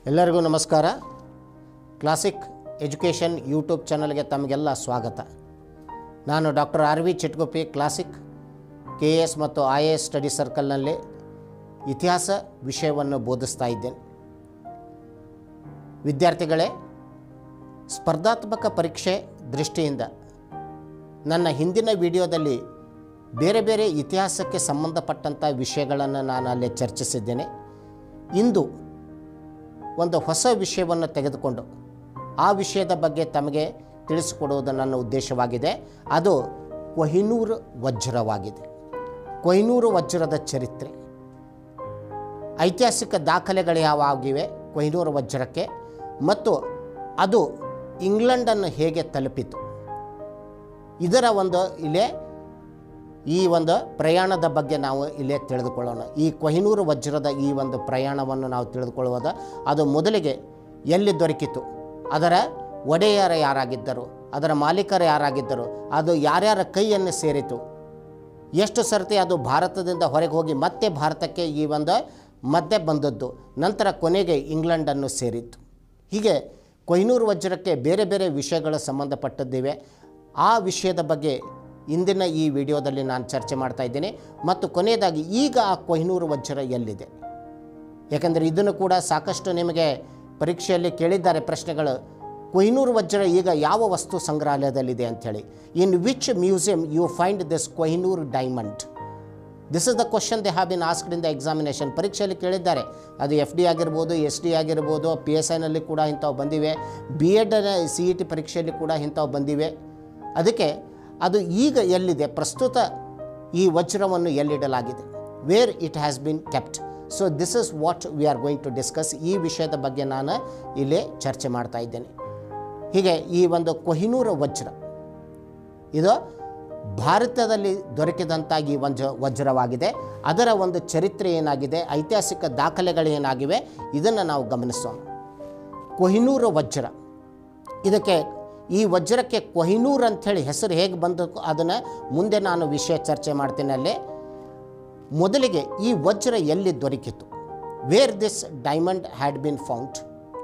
ಎಲ್ಲರಿಗೂ ನಮಸ್ಕಾರ classic education YouTube ಚಾನಲ್ಗೆ ತಮಗೆಲ್ಲ ಸ್ವಾಗತ ನಾನು doctor R V Chitguppi classic K A S ಮತ್ತು ಐ ಎ ಎಸ್ ಸ್ಟಡಿ ಸರ್ಕಲ್ನಲ್ಲಿ ಇತಿಹಾಸ ವಿಷಯವನ್ನು ಬೋಧಿಸ್ತಾ ಇದ್ದೇನೆ ವಿದ್ಯಾರ್ಥಿಗಳೇ ಸ್ಪರ್ಧಾತ್ಮಕ ಪರೀಕ್ಷೆ ದೃಷ್ಟಿಯಿಂದ ನನ್ನ ಹಿಂದಿನ ವಿಡಿಯೋದಲ್ಲಿ ಬೇರೆ ಬೇರೆ ಇತಿಹಾಸಕ್ಕೆ ಸಂಬಂಧಪಟ್ಟಂಥ ವಿಷಯಗಳನ್ನು ನಾನು ಅಲ್ಲಿ ಚರ್ಚಿಸಿದ್ದೇನೆ ಇಂದು ಒಂದು ಹೊಸ ವಿಷಯವನ್ನು ತೆಗೆದುಕೊಂಡು ಆ ವಿಷಯದ ಬಗ್ಗೆ ತಮಗೆ ತಿಳಿಸಿಕೊಡುವುದು ನನ್ನ ಉದ್ದೇಶವಾಗಿದೆ ಅದು ಕೊಹಿನೂರು ವಜ್ರವಾಗಿದೆ ಕೊಹಿನೂರು ವಜ್ರದ ಚರಿತ್ರೆ ಐತಿಹಾಸಿಕ ದಾಖಲೆಗಳು ಯಾವಾಗಿವೆ ಕೊಹಿನೂರು ವಜ್ರಕ್ಕೆ ಮತ್ತು ಅದು ಇಂಗ್ಲೆಂಡನ್ನು ಹೇಗೆ ತಲುಪಿತು ಇದರ ಒಂದು ಇಲ್ಲೇ ಈ ಒಂದು ಪ್ರಯಾಣದ ಬಗ್ಗೆ ನಾವು ಇಲ್ಲೇ ತಿಳಿದುಕೊಳ್ಳೋಣ ಈ ಕೊಹಿನೂರು ವಜ್ರದ ಈ ಒಂದು ಪ್ರಯಾಣವನ್ನು ನಾವು ತಿಳಿದುಕೊಳ್ಳುವಾಗ ಅದು ಮೊದಲಿಗೆ ಎಲ್ಲಿ ದೊರಕಿತು ಅದರ ಒಡೆಯರ ಯಾರಾಗಿದ್ದರು ಅದರ ಮಾಲೀಕರು ಯಾರಾಗಿದ್ದರು ಅದು ಯಾರ್ಯಾರ ಕೈಯನ್ನು ಸೇರಿತು ಎಷ್ಟು ಸರ್ತಿ ಅದು ಭಾರತದಿಂದ ಹೊರಗೆ ಹೋಗಿ ಮತ್ತೆ ಭಾರತಕ್ಕೆ ಈ ಒಂದು ಮಧ್ಯೆ ಬಂದದ್ದು ನಂತರ ಕೊನೆಗೆ ಇಂಗ್ಲೆಂಡನ್ನು ಸೇರಿತ್ತು ಹೀಗೆ ಕೊಹಿನೂರು ವಜ್ರಕ್ಕೆ ಬೇರೆ ಬೇರೆ ವಿಷಯಗಳು ಸಂಬಂಧಪಟ್ಟದ್ದಿವೆ ಆ ವಿಷಯದ ಬಗ್ಗೆ ಇಂದಿನ ಈ ವಿಡಿಯೋದಲ್ಲಿ ನಾನು ಚರ್ಚೆ ಮಾಡ್ತಾ ಇದ್ದೇನೆ ಮತ್ತು ಕೊನೆಯದಾಗಿ ಈಗ ಆ ಕೊಹಿನೂರು ವಜ್ರ ಎಲ್ಲಿದೆ ಯಾಕಂದರೆ ಇದನ್ನು ಕೂಡ ಸಾಕಷ್ಟು ನಿಮಗೆ ಪರೀಕ್ಷೆಯಲ್ಲಿ ಕೇಳಿದ್ದಾರೆ ಪ್ರಶ್ನೆಗಳು ಕೊಹಿನೂರು ವಜ್ರ ಈಗ ಯಾವ ವಸ್ತು ಸಂಗ್ರಹಾಲಯದಲ್ಲಿದೆ ಅಂಥೇಳಿ in which museum you find this Kohinoor diamond this is the question they have been asked in the examination ಪರೀಕ್ಷೆಯಲ್ಲಿ ಕೇಳಿದ್ದಾರೆ ಅದು ಎಫ್ ಡಿ ಆಗಿರ್ಬೋದು ಎಸ್ ಡಿ ಆಗಿರ್ಬೋದು ಪಿ ಎಸ್ ಐನಲ್ಲಿ ಕೂಡ ಇಂಥವು ಬಂದಿವೆ B Ed C E T ಪರೀಕ್ಷೆಯಲ್ಲಿ ಕೂಡ ಇಂಥವು ಬಂದಿವೆ ಅದಕ್ಕೆ ಅದು ಈಗ ಎಲ್ಲಿದೆ ಪ್ರಸ್ತುತ ಈ ವಜ್ರವನ್ನು ಎಲ್ಲಿಡಲಾಗಿದೆ where it has been kept so this is what we are going to discuss ಈ ವಿಷಯದ ಬಗ್ಗೆ ನಾನು ಇಲ್ಲಿ ಚರ್ಚೆ ಮಾಡ್ತಾ ಇದ್ದೇನೆ ಹೀಗೆ ಈ ಒಂದು ಕೊಹಿನೂರ ವಜ್ರ ಇದು ಭಾರತದಲ್ಲಿ ದೊರಕಿದಂಥ ಈ ವಜ್ರ ವಜ್ರವಾಗಿದೆ ಅದರ ಒಂದು ಚರಿತ್ರೆ ಏನಾಗಿದೆ ಐತಿಹಾಸಿಕ ದಾಖಲೆಗಳು ಏನಾಗಿವೆ ಇದನ್ನು ನಾವು ಗಮನಿಸೋಣ ಕೊಹಿನೂರು ವಜ್ರ ಇದಕ್ಕೆ ಈ ವಜ್ರಕ್ಕೆ ಕೊಹಿನೂರ್ ಅಂಥೇಳಿ ಹೆಸರು ಹೇಗೆ ಬಂದು ಅದನ್ನು ಮುಂದೆ ನಾನು ವಿಷಯ ಚರ್ಚೆ ಮಾಡ್ತೇನೆ ಅಲ್ಲಿ ಮೊದಲಿಗೆ ಈ ವಜ್ರ ಎಲ್ಲಿ ದೊರಕಿತು where this diamond had been found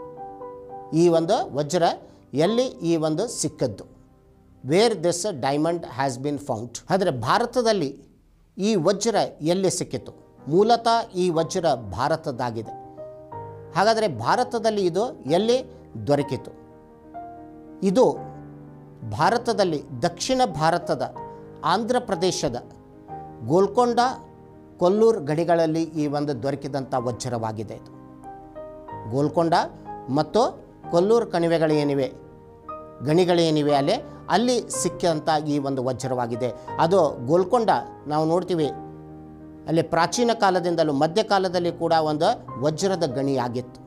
ಈ ಒಂದು ವಜ್ರ ಎಲ್ಲಿ ಈ ಒಂದು ಸಿಕ್ಕದ್ದು where this diamond has been found ಆದರೆ ಭಾರತದಲ್ಲಿ ಈ ವಜ್ರ ಎಲ್ಲಿ ಸಿಕ್ಕಿತು ಮೂಲತಃ ಈ ವಜ್ರ ಭಾರತದಾಗಿದೆ ಹಾಗಾದರೆ ಭಾರತದಲ್ಲಿ ಇದು ಎಲ್ಲಿ ದೊರಕಿತು ಇದು ಭಾರತದಲ್ಲಿ ದಕ್ಷಿಣ ಭಾರತದ ಆಂಧ್ರ ಪ್ರದೇಶದ ಗೋಲ್ಕೊಂಡ ಕೊಲ್ಲೂರು ಗಡಿಗಳಲ್ಲಿ ಈ ಒಂದು ದೊರಕಿದಂಥ ವಜ್ರವಾಗಿದೆ ಇದು ಗೋಲ್ಕೊಂಡ ಮತ್ತು ಕೊಲ್ಲೂರು ಕಣಿವೆಗಳೇನಿವೆ ಗಣಿಗಳೇನಿವೆ ಅಲ್ಲಿ ಅಲ್ಲಿ ಸಿಕ್ಕಂಥ ಈ ಒಂದು ವಜ್ರವಾಗಿದೆ ಅದು ಗೋಲ್ಕೊಂಡ ನಾವು ನೋಡ್ತೀವಿ ಅಲ್ಲಿ ಪ್ರಾಚೀನ ಕಾಲದಿಂದಲೂ ಮಧ್ಯಕಾಲದಲ್ಲಿ ಕೂಡ ಒಂದು ವಜ್ರದ ಗಣಿಯಾಗಿತ್ತು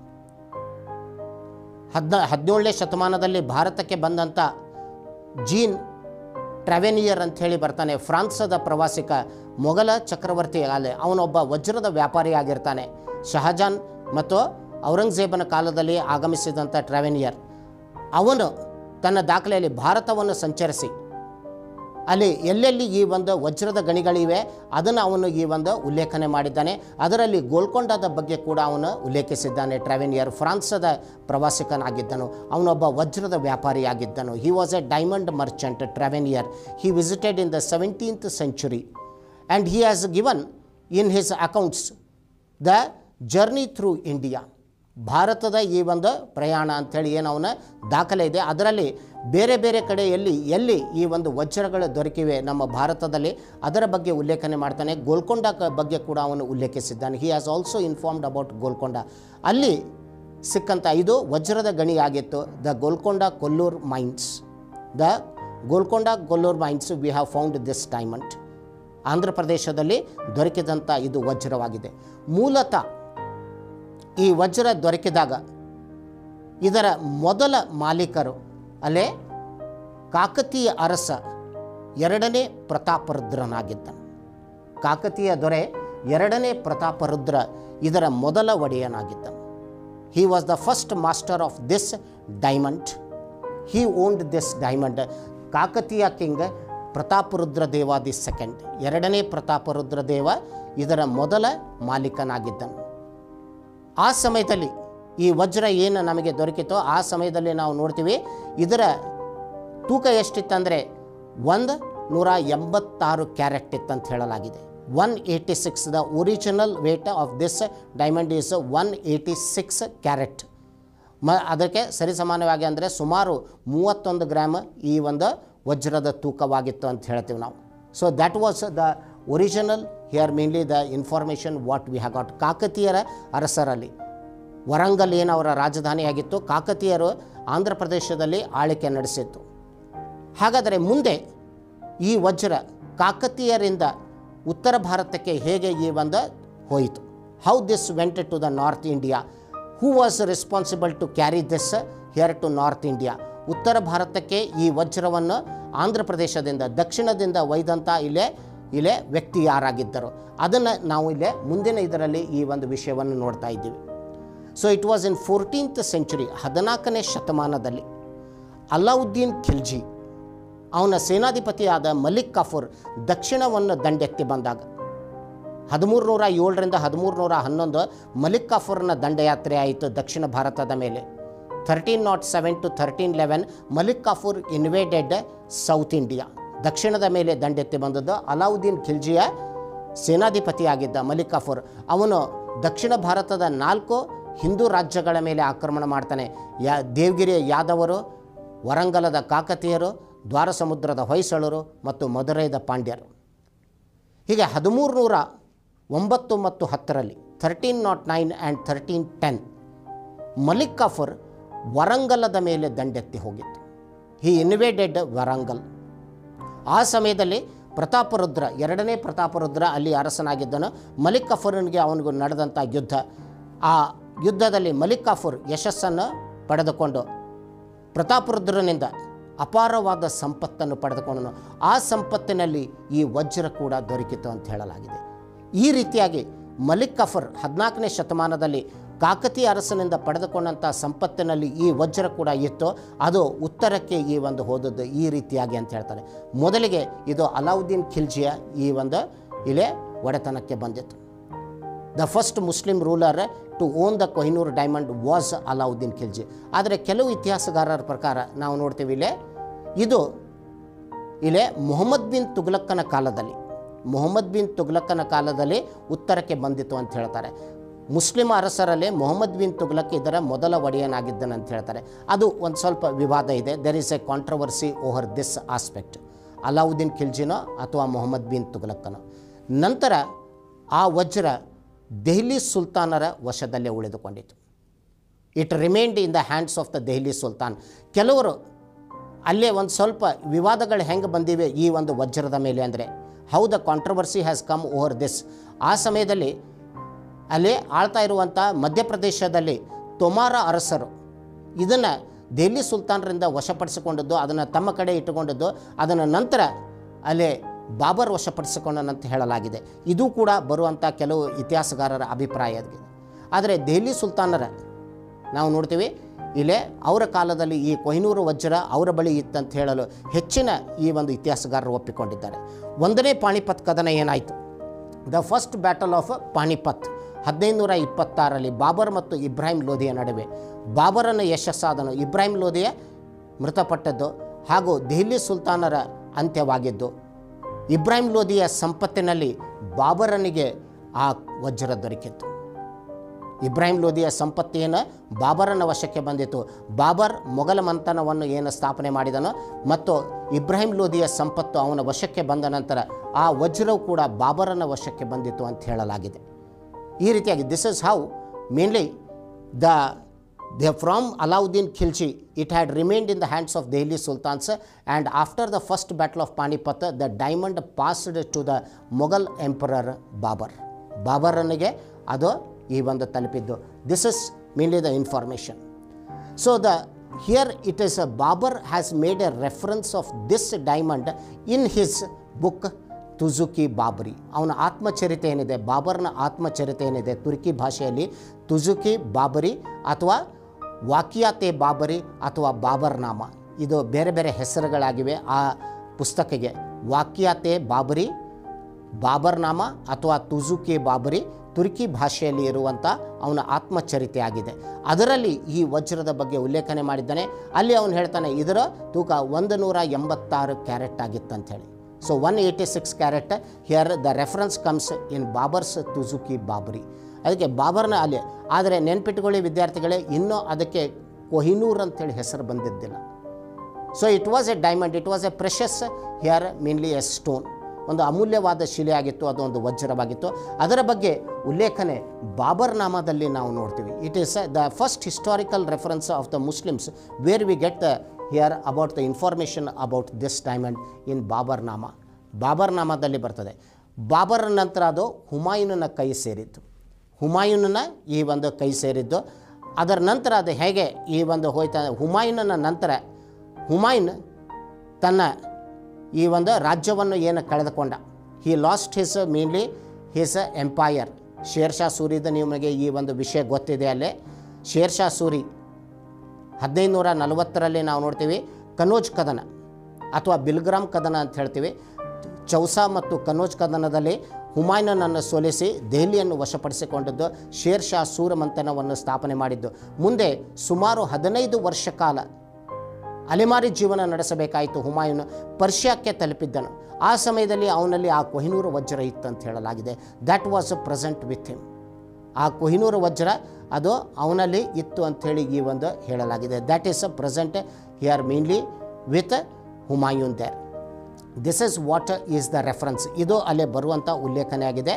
ಹದ್ನ ಹದಿನೇಳನೇ ಶತಮಾನದಲ್ಲಿ ಭಾರತಕ್ಕೆ ಬಂದಂಥ ಜೀನ್ ಟ್ರಾವೆನಿಯರ್ ಅಂಥೇಳಿ ಬರ್ತಾನೆ ಫ್ರಾನ್ಸದ ಪ್ರವಾಸಿಕ ಮೊಘಲ ಚಕ್ರವರ್ತಿ ಅಲ್ಲೇ ಅವನೊಬ್ಬ ವಜ್ರದ ವ್ಯಾಪಾರಿ ಆಗಿರ್ತಾನೆ ಶಹಜಾನ್ ಮತ್ತು ಔರಂಗಜೇಬನ ಕಾಲದಲ್ಲಿ ಆಗಮಿಸಿದಂಥ ಟ್ರಾವೆನಿಯರ್ ಅವನು ತನ್ನ ದಾಖಲೆಯಲ್ಲಿ ಭಾರತವನ್ನು ಸಂಚರಿಸಿ ಅಲ್ಲಿ ಎಲ್ಲೆಲ್ಲಿ ಈ ಒಂದು ವಜ್ರದ ಗಣಿಗಳಿವೆ ಅದನ್ನು ಅವನು ಈ ಒಂದು ಉಲ್ಲೇಖನೆ ಮಾಡಿದ್ದಾನೆ ಅದರಲ್ಲಿ ಗೋಲ್ಕೊಂಡದ ಬಗ್ಗೆ ಕೂಡ ಅವನು ಉಲ್ಲೇಖಿಸಿದ್ದಾನೆ ಟ್ರಾವೆನಿಯರ್ ಫ್ರಾನ್ಸದ ಪ್ರವಾಸಿಕನಾಗಿದ್ದನು ಅವನೊಬ್ಬ ವಜ್ರದ ವ್ಯಾಪಾರಿಯಾಗಿದ್ದನು he was a diamond merchant Tavernier he visited in the seventeenth century and he has given in his accounts the journey through India ಭಾರತದ ಈ ಒಂದು ಪ್ರಯಾಣ ಅಂಥೇಳಿ ಏನು ಅವನ ದಾಖಲೆ ಇದೆ ಅದರಲ್ಲಿ ಬೇರೆ ಬೇರೆ ಕಡೆ ಎಲ್ಲಿ ಎಲ್ಲಿ ಈ ಒಂದು ವಜ್ರಗಳು ದೊರಕಿವೆ ನಮ್ಮ ಭಾರತದಲ್ಲಿ ಅದರ ಬಗ್ಗೆ ಉಲ್ಲೇಖನೆ ಮಾಡ್ತಾನೆ ಗೋಲ್ಕೊಂಡ ಕ- ಬಗ್ಗೆ ಕೂಡ ಅವನು ಉಲ್ಲೇಖಿಸಿದ್ದಾನೆ he has also informed about Golconda ಅಲ್ಲಿ ಸಿಕ್ಕಂಥ ಇದು ವಜ್ರದ ಗಣಿಯಾಗಿತ್ತು the Golconda Kollur mines the Golconda Kollur mines we have found this diamond Andhra ಪ್ರದೇಶದಲ್ಲಿ ದೊರಕಿದಂಥ ಇದು ವಜ್ರವಾಗಿದೆ ಮೂಲತಃ ಈ ವಜ್ರ ದೊರಕಿದಾಗ ಇದರ ಮೊದಲ ಮಾಲೀಕರು ಅಲ್ಲೇ ಕಾಕತೀಯ ಅರಸ ಎರಡನೇ ಪ್ರತಾಪರುದ್ರನಾಗಿದ್ದನು ಕಾಕತೀಯ ದೊರೆ ಎರಡನೇ ಪ್ರತಾಪರುದ್ರ ಇದರ ಮೊದಲ ಒಡೆಯನಾಗಿದ್ದನು he was the first master of this diamond he owned this diamond Kakatiya king Prataparudra Deva the second ಎರಡನೇ ಪ್ರತಾಪರುದ್ರ ದೇವ ಇದರ ಮೊದಲ ಮಾಲೀಕನಾಗಿದ್ದನು ಆ ಸಮಯದಲ್ಲಿ ಈ ವಜ್ರ ಏನು ನಮಗೆ ದೊರಕಿತೋ ಆ ಸಮಯದಲ್ಲಿ ನಾವು ನೋಡ್ತೀವಿ ಇದರ ತೂಕ ಎಷ್ಟಿತ್ತಂದರೆ ಒಂದು ನೂರ ಎಂಬತ್ತಾರು ಕ್ಯಾರೆಟ್ ಇತ್ತಂತ ಹೇಳಲಾಗಿದೆ one eighty six the original weight of this diamond is one eighty six carat ಮ ಅದಕ್ಕೆ ಸರಿಸಮಾನವಾಗಿ ಅಂದರೆ ಸುಮಾರು ಮೂವತ್ತೊಂದು ಗ್ರಾಮ್ ಈ ಒಂದು ವಜ್ರದ ತೂಕವಾಗಿತ್ತು ಅಂತ ಹೇಳ್ತೀವಿ ನಾವು so that was the original here mainly the information what we have got ಕಾಕತೀಯರ ಅರಸರಲ್ಲಿ ವರಂಗಲ್ ಏನು ಅವರ ರಾಜಧಾನಿಯಾಗಿತ್ತು ಕಾಕತೀಯರು ಆಂಧ್ರ ಪ್ರದೇಶದಲ್ಲಿ ಆಳ್ವಿಕೆ ನಡೆಸಿತ್ತು ಹಾಗಾದರೆ ಮುಂದೆ ಈ ವಜ್ರ ಕಾಕತೀಯರಿಂದ ಉತ್ತರ ಭಾರತಕ್ಕೆ ಹೇಗೆ ಈ ಒಂದು ಹೋಯಿತು how this went to the north India who was responsible to carry this here to north India ಉತ್ತರ ಭಾರತಕ್ಕೆ ಈ ವಜ್ರವನ್ನು ಆಂಧ್ರ ಪ್ರದೇಶದಿಂದ ದಕ್ಷಿಣದಿಂದ ಒಯ್ದಂಥ ಇಲ್ಲೇ ಇಲ್ಲೇ ವ್ಯಕ್ತಿ ಯಾರಾಗಿದ್ದರು ಅದನ್ನು ನಾವು ಇಲ್ಲೇ ಮುಂದಿನ ಇದರಲ್ಲಿ ಈ ಒಂದು ವಿಷಯವನ್ನು ನೋಡ್ತಾ ಇದ್ದೀವಿ so it was in fourteenth century ಹದಿನಾಲ್ಕನೇ ಶತಮಾನದಲ್ಲಿ ಅಲಾವುದ್ದೀನ್ ಖಿಲ್ಜಿ ಅವನ ಸೇನಾಧಿಪತಿಯಾದ ಮಲಿಕ್ ಕಾಫೂರ್ ದಕ್ಷಿಣವನ್ನು ದಂಡೆತ್ತಿ ಬಂದಾಗ ಹದಿಮೂರು ನೂರ ಏಳರಿಂದ ಹದಿಮೂರು ನೂರ ಹನ್ನೊಂದು ಮಲಿಕ್ ಕಾಫೂರ್ನ ದಂಡಯಾತ್ರೆ ಆಯಿತು ದಕ್ಷಿಣ ಭಾರತದ ಮೇಲೆ thirteen nought seven to thirteen eleven Malik Kafur invaded south India ದಕ್ಷಿಣದ ಮೇಲೆ ದಂಡೆತ್ತಿ ಬಂದದ್ದು ಅಲಾವುದ್ದೀನ್ ಖಿಲ್ಜಿಯ ಸೇನಾಧಿಪತಿಯಾಗಿದ್ದ ಮಲಿಕ್ ಕಾಫೂರ್ ಅವನು ದಕ್ಷಿಣ ಭಾರತದ ನಾಲ್ಕು ಹಿಂದೂ ರಾಜ್ಯಗಳ ಮೇಲೆ ಆಕ್ರಮಣ ಮಾಡ್ತಾನೆ ಯಾ ದೇವಗಿರಿಯ ಯಾದವರು ವರಂಗಲದ ಕಾಕತೀಯರು ದ್ವಾರಸಮುದ್ರದ ಹೊಯ್ಸಳರು ಮತ್ತು ಮಧುರೈದ ಪಾಂಡ್ಯರು ಹೀಗೆ ಹದಿಮೂರು ನೂರ ಒಂಬತ್ತು ಮತ್ತು ಹತ್ತರಲ್ಲಿ thirteen nought nine and thirteen ten Malik Kafur ವರಂಗಲದ ಮೇಲೆ ದಂಡೆತ್ತಿ ಹೋಗಿತ್ತು ಹಿ ಇನ್ವೇಡೆಡ್ ವರಂಗಲ್ ಆ ಸಮಯದಲ್ಲಿ ಪ್ರತಾಪರುದ್ರ ಎರಡನೇ ಪ್ರತಾಪರುದ್ರ ಅಲ್ಲಿ ಅರಸನಾಗಿದ್ದನು ಮಲಿಕ್ ಕಫೂರನಿಗೆ ಅವನಿಗೂ ನಡೆದಂಥ ಯುದ್ಧ ಆ ಯುದ್ಧದಲ್ಲಿ ಮಲಿಕ್ ಕಾಫೂರ್ ಯಶಸ್ಸನ್ನು ಪಡೆದುಕೊಂಡು ಪ್ರತಾಪರುದ್ರನಿಂದ ಅಪಾರವಾದ ಸಂಪತ್ತನ್ನು ಪಡೆದುಕೊಂಡನು ಆ ಸಂಪತ್ತಿನಲ್ಲಿ ಈ ವಜ್ರ ಕೂಡ ದೊರಕಿತು ಅಂತ ಹೇಳಲಾಗಿದೆ ಈ ರೀತಿಯಾಗಿ ಮಲಿಕ್ ಕಫರ್ ಹದಿನಾಲ್ಕನೇ ಶತಮಾನದಲ್ಲಿ ಕಾಕತಿ ಅರಸನಿಂದ ಪಡೆದುಕೊಂಡಂಥ ಸಂಪತ್ತಿನಲ್ಲಿ ಈ ವಜ್ರ ಕೂಡ ಇತ್ತು ಅದು ಉತ್ತರಕ್ಕೆ ಈ ಒಂದು ಹೋದದ್ದು ಈ ರೀತಿಯಾಗಿ ಅಂತ ಹೇಳ್ತಾರೆ ಮೊದಲಿಗೆ ಇದು ಅಲಾವುದ್ದೀನ್ ಖಿಲ್ಜಿಯ ಈ ಒಂದು ಇಲೆ ಒಡೆತನಕ್ಕೆ ಬಂದಿತ್ತು the first Muslim ruler to own the Kohinoor diamond was Alauddin Khilji ಆದರೆ ಕೆಲವು ಇತಿಹಾಸಗಾರರ ಪ್ರಕಾರ ನಾವು ನೋಡ್ತೀವಿ ಇಲ್ಲೇ ಇದು ಇಲ್ಲೇ ಮೊಹಮ್ಮದ್ ಬಿನ್ ತುಗ್ಲಕ್ಕನ ಕಾಲದಲ್ಲಿ ಮೊಹಮ್ಮದ್ ಬಿನ್ ತುಗ್ಲಕ್ಕನ ಕಾಲದಲ್ಲಿ ಉತ್ತರಕ್ಕೆ ಬಂದಿತು ಅಂತ ಹೇಳ್ತಾರೆ ಮುಸ್ಲಿಂ ಅರಸರಲ್ಲಿ ಮೊಹಮ್ಮದ್ ಬಿನ್ ತುಗ್ಲಕ್ ಇದರ ಮೊದಲ ಒಡೆಯನಾಗಿದ್ದನಂತ ಹೇಳ್ತಾರೆ ಅದು ಒಂದು ಸ್ವಲ್ಪ ವಿವಾದ ಇದೆ there is a controversy over this aspect Alauddin ಖಿಲ್ಜಿನೋ ಅಥವಾ ಮೊಹಮ್ಮದ್ ಬಿನ್ ತುಗ್ಲಕ್ಕನೋ ನಂತರ ಆ ವಜ್ರ ದೆಹಲಿ ಸುಲ್ತಾನರ ವಶದಲ್ಲೇ ಉಳಿದುಕೊಂಡಿತು it remained in the hands of the Delhi sultan ಕೆಲವರು ಅಲ್ಲೇ ಒಂದು ಸ್ವಲ್ಪ ವಿವಾದಗಳು ಹೆಂಗೆ ಬಂದಿವೆ ಈ ಒಂದು ವಜ್ರದ ಮೇಲೆ ಅಂದರೆ how the controversy has come over this ಆ ಸಮಯದಲ್ಲಿ ಅಲ್ಲಿ ಆಳ್ತಾ ಇರುವಂಥ ಮಧ್ಯಪ್ರದೇಶದಲ್ಲಿ ತೊಮಾರ ಅರಸರು ಇದನ್ನು ದೆಹಲಿ ಸುಲ್ತಾನರಿಂದ ವಶಪಡಿಸಿಕೊಂಡದ್ದು ಅದನ್ನು ತಮ್ಮ ಕಡೆ ಇಟ್ಟುಕೊಂಡದ್ದು ಅದನ್ನು ನಂತರ ಅಲ್ಲಿ ಬಾಬರ್ ವಶಪಡಿಸಿಕೊಂಡನಂತ ಹೇಳಲಾಗಿದೆ ಇದು ಕೂಡ ಬರುವಂಥ ಕೆಲವು ಇತಿಹಾಸಗಾರರ ಅಭಿಪ್ರಾಯ ಆಗಿದೆ ಆದರೆ ದೆಹಲಿ ಸುಲ್ತಾನರ ನಾವು ನೋಡ್ತೀವಿ ಇಲ್ಲೇ ಅವರ ಕಾಲದಲ್ಲಿ ಈ ಕೊಹಿನೂರು ವಜ್ರ ಅವರ ಬಳಿ ಇತ್ತಂತ ಹೇಳಲು ಹೆಚ್ಚಿನ ಈ ಒಂದು ಇತಿಹಾಸಗಾರರು ಒಪ್ಪಿಕೊಂಡಿದ್ದಾರೆ ಒಂದನೇ ಪಾಣಿಪತ್ ಕದನ ಏನಾಯಿತು the first battle of Panipat ಹದಿನೈದು ನೂರ ಇಪ್ಪತ್ತಾರರಲ್ಲಿ ಬಾಬರ್ ಮತ್ತು ಇಬ್ರಾಹಿಂ ಲೋಧಿಯ ನಡುವೆ ಬಾಬರನ ಯಶಸ್ಸಾದನು ಇಬ್ರಾಹಿಂ ಲೋಧಿಯ ಮೃತಪಟ್ಟದ್ದು ಹಾಗೂ ದೆಹಲಿ ಸುಲ್ತಾನರ ಅಂತ್ಯವಾಗಿದ್ದು ಇಬ್ರಾಹಿಂ ಲೋಧಿಯ ಸಂಪತ್ತಿನಲ್ಲಿ ಬಾಬರನಿಗೆ ಆ ವಜ್ರ ದೊರಕಿತ್ತು ಇಬ್ರಾಹಿಂ ಲೋಧಿಯ ಸಂಪತ್ತಿಯನ್ನು ಬಾಬರನ ವಶಕ್ಕೆ ಬಂದಿತು ಬಾಬರ್ ಮೊಘಲ ಮಂಥನವನ್ನು ಏನು ಸ್ಥಾಪನೆ ಮಾಡಿದನೋ ಮತ್ತು ಇಬ್ರಾಹಿಂ ಲೋಧಿಯ ಸಂಪತ್ತು ಅವನ ವಶಕ್ಕೆ ಬಂದ ನಂತರ ಆ ವಜ್ರವು ಕೂಡ ಬಾಬರನ ವಶಕ್ಕೆ ಬಂದಿತು ಅಂತ ಹೇಳಲಾಗಿದೆ ಈ ರೀತಿಯಾಗಿ this is how mainly the the from Alauddin Khilji it had remained in the hands of Delhi sultans and after the first battle of Panipat the diamond passed to the Mughal emperor Babur ಬಾಬರನಿಗೆ ಅದು ಈ ಒಂದು ತಲುಪಿದ್ದು this is mainly the information so the here it is a Babur has made a reference of this diamond in his book Tuzuk Baburi ಅವನ ಆತ್ಮಚರಿತೆ ಏನಿದೆ ಬಾಬರ್ನ ಆತ್ಮಚರಿತೆ ಏನಿದೆ ತುರ್ಕಿ ಭಾಷೆಯಲ್ಲಿ ತುಜುಕಿ ಬಾಬರಿ ಅಥವಾ ವಾಕಿಯಾತೆ ಬಾಬರಿ ಅಥವಾ ಬಾಬರ್ನಾಮ ಇದು ಬೇರೆ ಬೇರೆ ಹೆಸರುಗಳಾಗಿವೆ ಆ ಪುಸ್ತಕಕ್ಕೆ ವಾಕ್ಯಾತೆ ಬಾಬರಿ ಬಾಬರ್ನಾಮ ಅಥವಾ ತುಜುಕಿ ಬಾಬರಿ ತುರ್ಕಿ ಭಾಷೆಯಲ್ಲಿ ಇರುವಂಥ ಅವನ ಆತ್ಮಚರಿತೆ ಆಗಿದೆ ಅದರಲ್ಲಿ ಈ ವಜ್ರದ ಬಗ್ಗೆ ಉಲ್ಲೇಖನೆ ಮಾಡಿದ್ದಾನೆ ಅಲ್ಲಿ ಅವನು ಹೇಳ್ತಾನೆ ಇದರ ತೂಕ ಒಂದು ನೂರ ಎಂಬತ್ತಾರು ಕ್ಯಾರೆಟ್ ಆಗಿತ್ತು ಅಂಥೇಳಿ so one eighty six carat here the reference comes in Babur's Tuzuk Baburi ಅದಕ್ಕೆ ಬಾಬರ್ನ ಅಲ್ಲಿ ಆದರೆ ನೆನ್ಪಿಟ್ಕೊಳ್ಳಿ ವಿದ್ಯಾರ್ಥಿಗಳೇ ಇನ್ನೂ ಅದಕ್ಕೆ ಕೊಹಿನೂರ್ ಅಂತೇಳಿ ಹೆಸರು ಬಂದಿದ್ದಿಲ್ಲ so it was a diamond it was a precious here mainly a stone ಒಂದು ಅಮೂಲ್ಯವಾದ ಶಿಲೆ ಆಗಿತ್ತು ಅದು ಒಂದು ವಜ್ರವಾಗಿತ್ತು ಅದರ ಬಗ್ಗೆ ಉಲ್ಲೇಖನೆ ಬಾಬರ್ ನಾಮದಲ್ಲಿ ನಾವು ನೋಡ್ತೀವಿ it is the first historical reference of the Muslims where we get the here about the information about this diamond in Baburnama Babur ನಾಮದಲ್ಲಿ ಬರ್ತದೆ ಬಾಬರ್ ನಂತರ ಅದು ಹುಮಾಯೂನನ ಕೈ ಸೇರಿತ್ತು ಹುಮಾಯೂನನ ಈ ಒಂದು ಕೈ ಸೇರಿದ್ದು ಅದರ ನಂತರ ಅದು ಹೇಗೆ ಈ ಒಂದು ಹೋಯ್ತಾ ಹುಮಾಯೂನನ ನಂತರ ಹುಮಾಯೂನ್ ತನ್ನ ಈ ಒಂದು ರಾಜ್ಯವನ್ನು ಏನು ಕಳೆದುಕೊಂಡ he lost his mainly his empire Sher Shah ಸೂರಿದ ನಿಮಗೆ ಈ ಒಂದು ವಿಷಯ ಗೊತ್ತಿದೆ ಅಲ್ಲೇ ಶೇರ್ಷಾ ಸೂರಿ ಹದಿನೈದು ನೂರ ನಲವತ್ತರಲ್ಲಿ ನಾವು ನೋಡ್ತೀವಿ ಕನೋಜ್ ಕದನ ಅಥವಾ ಬಿಲ್ಗ್ರಾಮ್ ಕದನ ಅಂತ ಹೇಳ್ತೀವಿ ಚೌಸಾ ಮತ್ತು ಕನೋಜ್ ಕದನದಲ್ಲಿ ಹುಮಾಯೂನನ್ನು ಸೋಲಿಸಿ ದೆಹಲಿಯನ್ನು ವಶಪಡಿಸಿಕೊಂಡಿದ್ದು ಶೇರ್ ಶಾ ಸೂರಮಂಥನವನ್ನು ಸ್ಥಾಪನೆ ಮಾಡಿದ್ದು ಮುಂದೆ ಸುಮಾರು ಹದಿನೈದು ವರ್ಷ ಕಾಲ ಅಲೆಮಾರಿ ಜೀವನ ನಡೆಸಬೇಕಾಯಿತು ಹುಮಾಯೂನ್ ಪರ್ಷಿಯಾಕ್ಕೆ ತಲುಪಿದ್ದನು ಆ ಸಮಯದಲ್ಲಿ ಅವನಲ್ಲಿ ಆ ಕೊಹಿನೂರು ವಜ್ರ ಇತ್ತು ಅಂತ ಹೇಳಲಾಗಿದೆ that was present with him ಆ ಕೊಹಿನೂರು ವಜ್ರ ಅದು ಅವನಲ್ಲಿ ಇತ್ತು ಅಂಥೇಳಿ ಈ ಒಂದು ಹೇಳಲಾಗಿದೆ that is a present here mainly with Humayun there this is what is the reference ಇದು ಅಲ್ಲೇ ಬರುವಂಥ ಉಲ್ಲೇಖನೆ ಆಗಿದೆ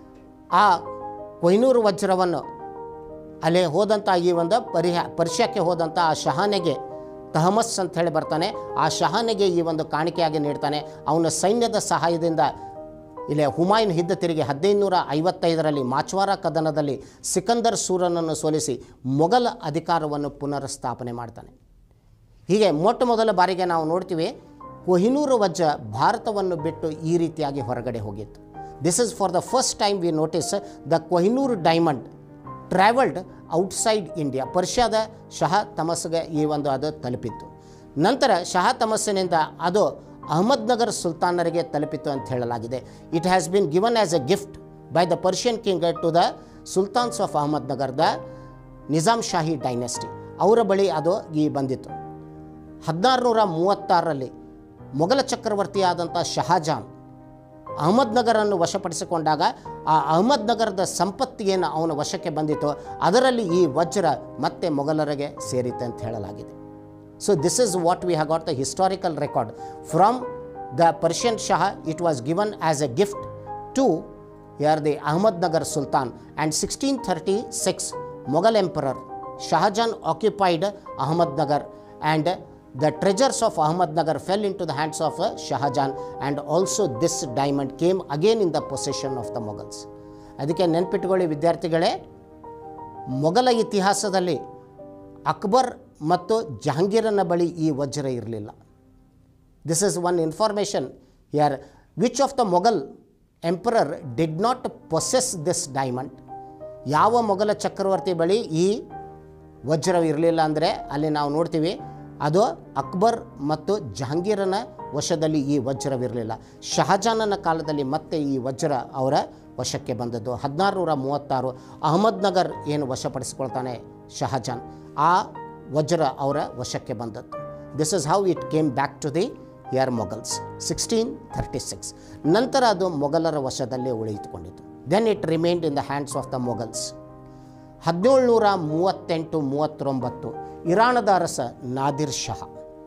ಆ ಕೊಹಿನೂರು ವಜ್ರವನ್ನು ಅಲ್ಲೇ ಹೋದಂಥ ಈ ಒಂದು ಪರಿಹ ಪರ್ಷ್ಯಕ್ಕೆ ಹೋದಂಥ ಆ ಶಹಾನೆಗೆ ತಹಮಸ್ ಅಂತ ಹೇಳಿ ಬರ್ತಾನೆ ಆ ಶಹಾನೆಗೆ ಈ ಒಂದು ಕಾಣಿಕೆಯಾಗಿ ನೀಡ್ತಾನೆ ಅವನ ಸೈನ್ಯದ ಸಹಾಯದಿಂದ ಇಲ್ಲೇ ಹುಮಾಯೂನ್ ಹಿದ್ದ ತಿರುಗಿ ಹದಿನೈದು ನೂರ ಐವತ್ತೈದರಲ್ಲಿ ಮಾಚ್ವಾರ ಕದನದಲ್ಲಿ ಸಿಕಂದರ್ ಸೂರನನ್ನು ಸೋಲಿಸಿ ಮೊಘಲ ಅಧಿಕಾರವನ್ನು ಪುನರ್ ಸ್ಥಾಪನೆ ಮಾಡ್ತಾನೆ ಹೀಗೆ ಮೊಟ್ಟ ಮೊದಲ ಬಾರಿಗೆ ನಾವು ನೋಡ್ತೀವಿ ಕೊಹಿನೂರು ವಜ್ರ ಭಾರತವನ್ನು ಬಿಟ್ಟು ಈ ರೀತಿಯಾಗಿ ಹೊರಗಡೆ ಹೋಗಿತ್ತು this is for the first time we notice the Kohinoor diamond travelled outside India ಪರ್ಷ್ಯಾದ ಶಹ ತಮಸ್ಗೆ ಈ ಒಂದು ಅದು ತಲುಪಿತ್ತು ನಂತರ ಶಹ ತಮಸ್ಸಿನಿಂದ ಅದು ಅಹಮದ್ನಗರ್ ಸುಲ್ತಾನರಿಗೆ ತಲುಪಿತು ಅಂತ ಹೇಳಲಾಗಿದೆ it has been given as a gift by the Persian king to the sultans of Ahmednagar the Nizam Shahi dynasty ಅವರ ಬಳಿ ಅದು ಈ ಬಂದಿತ್ತು ಹದಿನಾರುನೂರ ಮೂವತ್ತಾರರಲ್ಲಿ ಮೊಘಲ ಚಕ್ರವರ್ತಿಯಾದಂಥ ಶಹಾಜಾನ್ ಅಹಮದ್ನಗರನ್ನು ವಶಪಡಿಸಿಕೊಂಡಾಗ ಆ ಅಹಮದ್ನಗರದ ಸಂಪತ್ತಿಗೇನು ಅವನ ವಶಕ್ಕೆ ಬಂದಿತೋ ಅದರಲ್ಲಿ ಈ ವಜ್ರ ಮತ್ತೆ ಮೊಘಲರಿಗೆ ಸೇರಿತು ಅಂತ ಹೇಳಲಾಗಿದೆ so this is what we have got the historical record from the Persian Shah it was given as a gift to ಯಾರ್ the Ahmednagar sultan and sixteen thirty six Mughal emperor Shah Jahan occupied Ahmednagar and the treasures of Ahmednagar fell into the hands of uh, Shahjahan and also this diamond came again in the possession of the Mughals. ಅದಕ್ಕೆ ನೆನ್ಪಿಟ್ಕೊಳ್ಳಿ ವಿದ್ಯಾರ್ಥಿಗಳೇ ಮೊಘಲ ಇತಿಹಾಸದಲ್ಲಿ ಅಕ್ಬರ್ ಮತ್ತು ಜಹಾಂಗೀರನ ಬಳಿ ಈ ವಜ್ರ ಇರಲಿಲ್ಲ this is one information ಯಾರ್ which of the Mughal emperor did not possess this diamond ಯಾವ ಮೊಘಲ ಚಕ್ರವರ್ತಿ ಬಳಿ ಈ ವಜ್ರ ಇರಲಿಲ್ಲ ಅಂದರೆ ಅಲ್ಲಿ ನಾವು ನೋಡ್ತೀವಿ ಅದು ಅಕ್ಬರ್ ಮತ್ತು ಜಹಾಂಗೀರನ ವಶದಲ್ಲಿ ಈ ವಜ್ರವಿರಲಿಲ್ಲ ಶಹಜಾನನ ಕಾಲದಲ್ಲಿ ಮತ್ತೆ ಈ ವಜ್ರ ಅವರ ವಶಕ್ಕೆ ಬಂದದ್ದು ಹದಿನಾರು ನೂರ ಮೂವತ್ತಾರು ಅಹಮದ್ನಗರ್ ಏನು ವಶಪಡಿಸ್ಕೊಳ್ತಾನೆ ಶಹಜಾನ್ ಆ ವಜ್ರ ಅವರ ವಶಕ್ಕೆ ಬಂದದ್ದು this is how it came back to the ಯರ್ ಮೊಘಲ್ಸ್ ಸಿಕ್ಸ್ಟೀನ್ ಥರ್ಟಿ ಸಿಕ್ಸ್ ನಂತರ ಅದು ಮೊಘಲರ ವಶದಲ್ಲೇ ಉಳಿದುಕೊಂಡಿತು then it remained in the hands of the Mughals ಹದಿನೇಳುನೂರ ಮೂವತ್ತೆಂಟು ಮೂವತ್ತೊಂಬತ್ತು ಇರಾನದ ಅರಸ Nadir Shah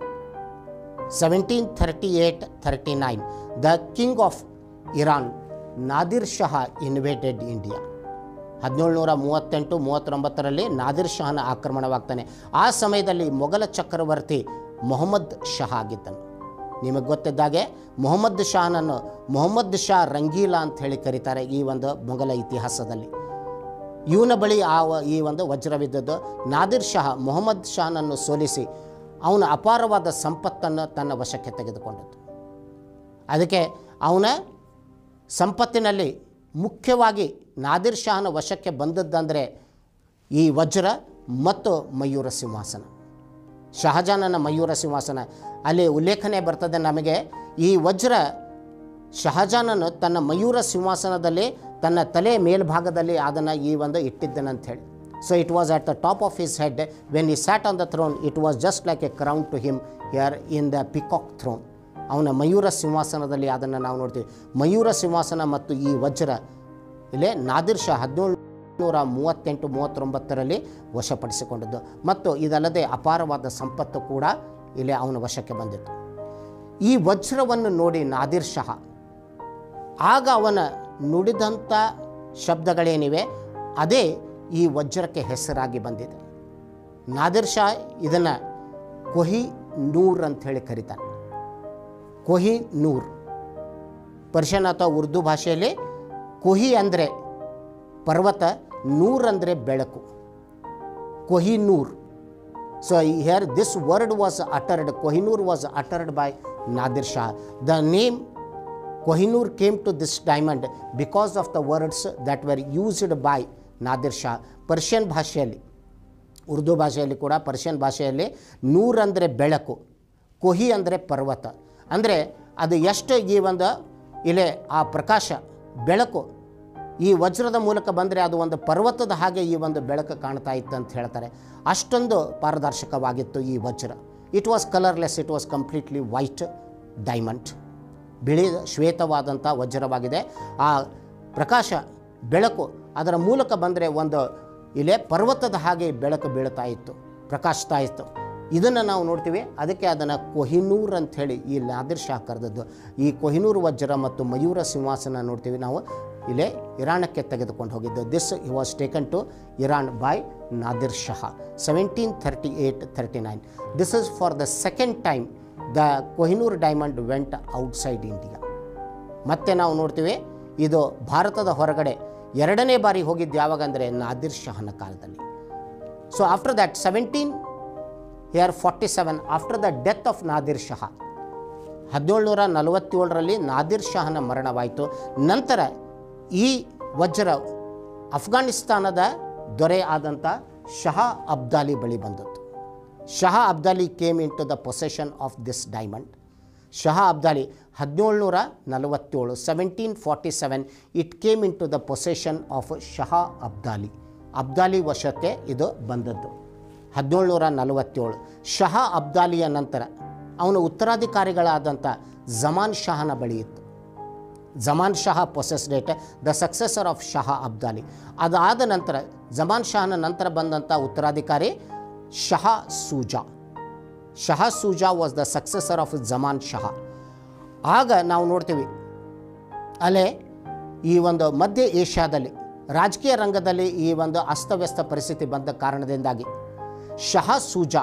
seventeen thirty eight thirty nine the king of Iran Nadir Shah invaded India ಹದಿನೇಳುನೂರ ಮೂವತ್ತೆಂಟು ಮೂವತ್ತೊಂಬತ್ತರಲ್ಲಿ ನಾದಿರ್ ಶಹನ ಆಕ್ರಮಣವಾಗ್ತಾನೆ ಆ ಸಮಯದಲ್ಲಿ ಮೊಘಲ ಚಕ್ರವರ್ತಿ ಮೊಹಮ್ಮದ್ ಶಹ ಆಗಿದ್ದನು ನಿಮಗೆ ಗೊತ್ತಿದ್ದಾಗೆ ಮೊಹಮ್ಮದ್ ಶಾನನ್ನು ಮೊಹಮ್ಮದ್ ಶಾ ರಂಗೀಲಾ ಅಂತ ಹೇಳಿ ಕರೀತಾರೆ ಈ ಒಂದು ಮೊಘಲ ಇತಿಹಾಸದಲ್ಲಿ ಇವನ ಬಳಿ ಆ ವ- ಈ ಒಂದು ವಜ್ರವಿದ್ದದ್ದು ನಾದಿರ್ ಶಹ ಮೊಹಮ್ಮದ್ ಶಾನನ್ನು ಸೋಲಿಸಿ ಅವನ ಅಪಾರವಾದ ಸಂಪತ್ತನ್ನು ತನ್ನ ವಶಕ್ಕೆ ತೆಗೆದುಕೊಂಡದ್ದು ಅದಕ್ಕೆ ಅವನ ಸಂಪತ್ತಿನಲ್ಲಿ ಮುಖ್ಯವಾಗಿ ನಾದಿರ್ ಶಾಹನ ವಶಕ್ಕೆ ಬಂದದ್ದಂದರೆ ಈ ವಜ್ರ ಮತ್ತು ಮಯೂರ ಸಿಂಹಾಸನ ಶಹಜಾನನ ಮಯೂರ ಸಿಂಹಾಸನ ಅಲ್ಲಿ ಉಲ್ಲೇಖನೆ ಬರ್ತದೆ ನಮಗೆ ಈ ವಜ್ರ ಶಹಜಾನನು ತನ್ನ ಮಯೂರ ಸಿಂಹಾಸನದಲ್ಲಿ ತನ್ನ ತಲೆ ಮೇಲ್ಭಾಗದಲ್ಲಿ ಅದನ್ನು ಈ ಒಂದು ಇಟ್ಟಿದ್ದನಂತ ಹೇಳಿ so it was at the top of his head when he sat on the throne it was just like a crown to him ಯರ್ ಇನ್ ದ ಪಿಕಾಕ್ ಥ್ರೋನ್ ಅವನ ಮಯೂರ ಸಿಂಹಾಸನದಲ್ಲಿ ಅದನ್ನು ನಾವು ನೋಡ್ತೀವಿ ಮಯೂರ ಸಿಂಹಾಸನ ಮತ್ತು ಈ ವಜ್ರ ಇಲ್ಲೇ ನಾದಿರ್ ಶಾ ಹದಿನೇಳು ನೂರ ಮೂವತ್ತೆಂಟು ಮೂವತ್ತೊಂಬತ್ತರಲ್ಲಿ ವಶಪಡಿಸಿಕೊಂಡದ್ದು ಮತ್ತು ಇದಲ್ಲದೆ ಅಪಾರವಾದ ಸಂಪತ್ತು ಕೂಡ ಇಲ್ಲಿ ಅವನ ವಶಕ್ಕೆ ಬಂದಿತ್ತು ಈ ವಜ್ರವನ್ನು ನೋಡಿ ನಾದಿರ್ ಶಹ ಆಗ ಅವನ ನುಡಿದಂಥ ಶಬ್ದಗಳೇನಿವೆ ಅದೇ ಈ ವಜ್ರಕ್ಕೆ ಹೆಸರಾಗಿ ಬಂದಿದೆ ನಾದಿರ್ ಶಾ ಇದನ್ನು ಕೊಹಿ ನೂರ್ ಅಂತ ಹೇಳಿ ಕರೀತಾನೆ ಕೊಹಿ ನೂರ್ ಪರ್ಷಿಯನ್ ಅಥವಾ ಉರ್ದು ಭಾಷೆಯಲ್ಲಿ ಕೊಹಿ ಅಂದರೆ ಪರ್ವತ ನೂರ್ ಅಂದರೆ ಬೆಳಕು Kohinoor so here this word was uttered Kohinoor was uttered by Nadir Shah the name Kohinoor came to this diamond because of the words that were used by Nadir Shah Persian ಭಾಷೆಯಲ್ಲಿ ಉರ್ದು ಭಾಷೆಯಲ್ಲಿ ಕೂಡ ಪರ್ಷಿಯನ್ ಭಾಷೆಯಲ್ಲಿ ನೂರ್ ಅಂದರೆ ಬೆಳಕು ಕೊಹಿ ಅಂದರೆ ಪರ್ವತ ಅಂದರೆ ಅದು ಎಷ್ಟು ಈ ಒಂದು ಇಲೆ ಆ ಪ್ರಕಾಶ ಬೆಳಕು ಈ ವಜ್ರದ ಮೂಲಕ ಬಂದರೆ ಅದು ಒಂದು ಪರ್ವತದ ಹಾಗೆ ಈ ಒಂದು ಬೆಳಕು ಕಾಣ್ತಾ ಇತ್ತು ಅಂತ ಹೇಳ್ತಾರೆ ಅಷ್ಟೊಂದು ಪಾರದರ್ಶಕವಾಗಿತ್ತು ಈ ವಜ್ರ it was colourless it was completely white diamond ಬಿಳಿ ಶ್ವೇತವಾದಂಥ ವಜ್ರವಾಗಿದೆ ಆ ಪ್ರಕಾಶ ಬೆಳಕು ಅದರ ಮೂಲಕ ಬಂದರೆ ಒಂದು ಇಲ್ಲೇ ಪರ್ವತದ ಹಾಗೆ ಬೆಳಕು ಬೀಳ್ತಾ ಇತ್ತು ಪ್ರಕಾಶಿಸ್ತಾ ಇತ್ತು ಇದನ್ನು ನಾವು ನೋಡ್ತೀವಿ ಅದಕ್ಕೆ ಅದನ್ನು ಕೊಹಿನೂರ್ ಅಂತ ಹೇಳಿ ಈ ನಾದಿರ್ ಶಾ ಕರೆದದ್ದು ಈ ಕೊಹಿನೂರ್ ವಜ್ರ ಮತ್ತು ಮಯೂರ ಸಿಂಹಾಸನ ನೋಡ್ತೀವಿ ನಾವು ಇಲ್ಲೇ ಇರಾನಕ್ಕೆ ತೆಗೆದುಕೊಂಡು ಹೋಗಿದ್ದು this he was taken to Iran by Nadir Shah seventeen thirty eight thirty nine this is for the second time the Kohinoor diamond went outside India ಮತ್ತೆ ನಾವು ನೋಡ್ತೀವಿ ಇದು ಭಾರತದ ಹೊರಗಡೆ ಎರಡನೇ ಬಾರಿ ಹೋಗಿದ್ದು ಯಾವಾಗ ಅಂದರೆ ನಾದಿರ್ ಶಹನ ಕಾಲದಲ್ಲಿ so after that seventeen year forty seven after the death of Nadir Shah ಹದಿನೇಳುನೂರ ನಲವತ್ತೇಳರಲ್ಲಿ ನಾದಿರ್ ಶಹನ ಮರಣವಾಯಿತು ನಂತರ ಈ ವಜ್ರ ಅಫ್ಘಾನಿಸ್ತಾನದ ದೊರೆ ಆದಂಥ ಶಹ ಅಬ್ದಾಲಿ ಬಳಿ ಬಂದದ್ದು Shah Abdali came into the possession of this diamond Shah Abdali ಹದಿನೇಳುನೂರ ನಲವತ್ತೇಳು seventeen forty seven it came into the possession of Shah Abdali Abdali ವಶಕ್ಕೆ ಇದು ಬಂದದ್ದು ಹದಿನೇಳುನೂರ ನಲವತ್ತೇಳು ಶಹ ಅಬ್ದಾಲಿಯ ನಂತರ ಅವನ ಉತ್ತರಾಧಿಕಾರಿಗಳಾದಂಥ ಜಮಾನ್ ಶಹನ ಬಳಿ ಇತ್ತು Zaman Shah possessed it the successor of Shah Abdali ಅದಾದ ನಂತರ ಜಮಾನ್ ಶಹನ ನಂತರ ಬಂದಂಥ ಉತ್ತರಾಧಿಕಾರಿ Shah Shuja Shah Shuja was the successor of Zaman Shah ಆಗ ನಾವು ನೋಡ್ತೀವಿ ಅಲ್ಲೇ ಈ ಒಂದು ಮಧ್ಯ ಏಷ್ಯಾದಲ್ಲಿ ರಾಜಕೀಯ ರಂಗದಲ್ಲಿ ಈ ಒಂದು ಅಸ್ತವ್ಯಸ್ತ ಪರಿಸ್ಥಿತಿ ಬಂದ ಕಾರಣದಿಂದಾಗಿ ಶಹ ಸೂಜಾ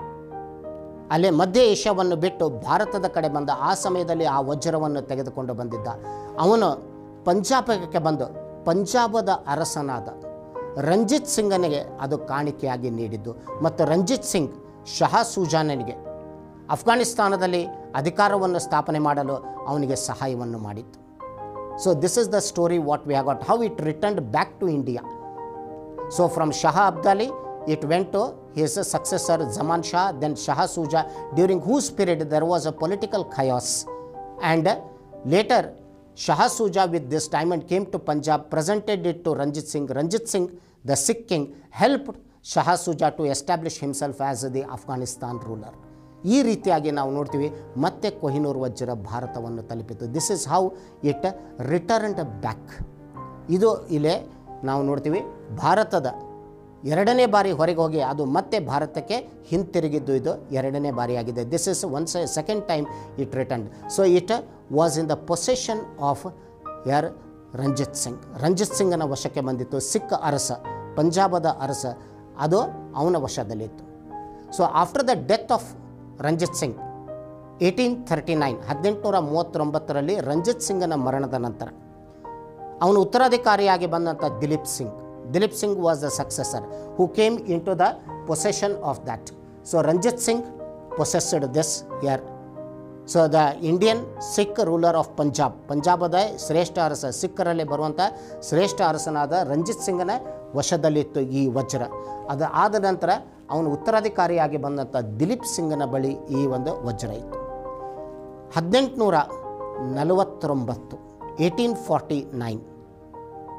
ಅಲ್ಲೇ ಮಧ್ಯ ಏಷ್ಯಾವನ್ನು ಬಿಟ್ಟು ಭಾರತದ ಕಡೆ ಬಂದ ಆ ಸಮಯದಲ್ಲಿ ಆ ವಜ್ರವನ್ನು ತೆಗೆದುಕೊಂಡು ಬಂದಿದ್ದ ಅವನು ಪಂಜಾಬಕ್ಕೆ ಬಂದು ಪಂಜಾಬದ ಅರಸನಾದ ರಂಜಿತ್ ಸಿಂಗನಿಗೆ ಅದು ಕಾಣಿಕೆಯಾಗಿ ನೀಡಿದ್ದು ಮತ್ತು ರಂಜಿತ್ ಸಿಂಗ್ ಶಹ ಸೂಜಾನನಿಗೆ ಅಫ್ಘಾನಿಸ್ತಾನದಲ್ಲಿ ಅಧಿಕಾರವನ್ನು ಸ್ಥಾಪನೆ ಮಾಡಲು ಅವನಿಗೆ ಸಹಾಯವನ್ನು ಮಾಡಿತ್ತು so this is the story what we have got how it returned back to India So from Shah Abdali, it went to his successor Zaman Shah, then Shah Suja, during whose period there was a political chaos. And later, Shah Suja with this diamond came to Punjab, presented it to Ranjit Singh. Ranjit Singh, the Sikh king, helped Shah Suja to establish himself as the Afghanistan ruler. ಈ ರೀತಿಯಾಗಿ ನಾವು ನೋಡ್ತೀವಿ ಮತ್ತೆ ಕೊಹಿನೂರ್ ವಜ್ರ ಭಾರತವನ್ನು ತಲುಪಿತು this is how it returned back ಇದು ಇಲ್ಲೇ ನಾವು ನೋಡ್ತೀವಿ ಭಾರತದ ಎರಡನೇ ಬಾರಿ ಹೊರಗೆ ಹೋಗಿ ಅದು ಮತ್ತೆ ಭಾರತಕ್ಕೆ ಹಿಂತಿರುಗಿದ್ದು ಇದು ಎರಡನೇ ಬಾರಿಯಾಗಿದೆ this is once second time it return so it was in the possession of ಯಾರ್ ರಂಜಿತ್ ಸಿಂಗ್ ರಂಜಿತ್ ಸಿಂಗನ ವಶಕ್ಕೆ ಬಂದಿತ್ತು ಸಿಖ್ ಅರಸ ಪಂಜಾಬದ ಅರಸ ಅದು ಅವನ ವಶದಲ್ಲಿತ್ತು so after the death of Ranjit Singh eighteen thirty nine ಹದಿನೆಂಟುನೂರ ಮೂವತ್ತೊಂಬತ್ತರಲ್ಲಿ ರಂಜಿತ್ ಸಿಂಗನ ಮರಣದ ನಂತರ ಅವನು ಉತ್ತರಾಧಿಕಾರಿಯಾಗಿ ಬಂದಂಥ Dilip Singh Dilip Singh was the successor who came into the possession of that so Ranjit Singh possessed this year so the Indian Sikh ruler of Punjab ಪಂಜಾಬದ ಶ್ರೇಷ್ಠ ಅರಸ ಸಿಖ್ಖರಲ್ಲಿ ಬರುವಂಥ ಶ್ರೇಷ್ಠ ಅರಸನಾದ ರಂಜಿತ್ ಸಿಂಗನ ವಶದಲ್ಲಿತ್ತು ಈ ವಜ್ರ ಅದು ಆದ ನಂತರ ಅವನು ಉತ್ತರಾಧಿಕಾರಿಯಾಗಿ ಬಂದಂಥ ದಿಲೀಪ್ ಸಿಂಗನ ಬಳಿ ಈ ಒಂದು ವಜ್ರ ಇತ್ತು ಹದಿನೆಂಟುನೂರ ನಲವತ್ತೊಂಬತ್ತು ಏಯ್ಟೀನ್ ಫಾರ್ಟಿ ನೈನ್